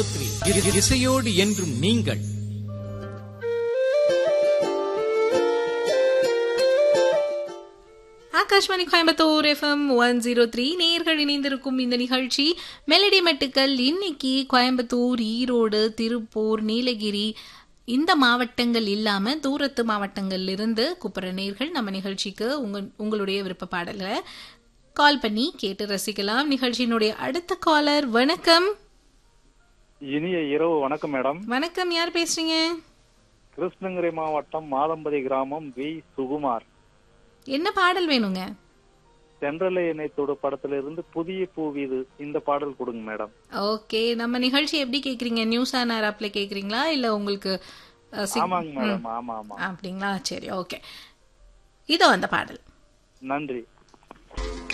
இ- இசையோடு என்றும் நீங்கள் Akashvani Coimbatore FM one zero three நேர்கள் இணைந்திருக்கும் இந்த நிகழ்ச்சி மெலடி மெட்டுக்கள் இன்னைக்கு கோயம்புத்தூர் ஈரோடு திருப்பூர் நீலகிரி இந்த மாவட்டங்கள் இல்லாம தூரத்து மாவட்டங்கள்ல இருந்து கூப்பிடுற நேர்கள் நம்ம நிகழ்ச்சிக்கு உங்க உங்களுடைய விருப்ப பாடலை கால் பண்ணி கேட்டு ரசிக்கலாம் நிகழ்ச்சியினுடைய அடுத்த காலர் வணக்கம் இனிய இரவு வணக்கம் மேடம் வணக்கம் யார் பேசுறீங்க கிருஷ்ணகிரி மாவட்டம் மாதம்பதி கிராமம் வி சுகுமார் என்ன பாடல் வேணுங்க தென்றலை இணைத்தோடு படத்திலிருந்து புதிய பூவிது இந்த பாடல் கொடுங்க மேடம் ஓகே நம்ம நிகழ்ச்சி எப்படி கேக்குறீங்க நியூஸ் ஆன் ஆப்ல கேக்குறீங்களா இல்ல உங்களுக்கு அஹ், சிக்- ஆமாங்க மேடம் ஆமா ஆமா அப்படிங்களா சரி ஓகே இதோ அந்த பாடல் நன்றி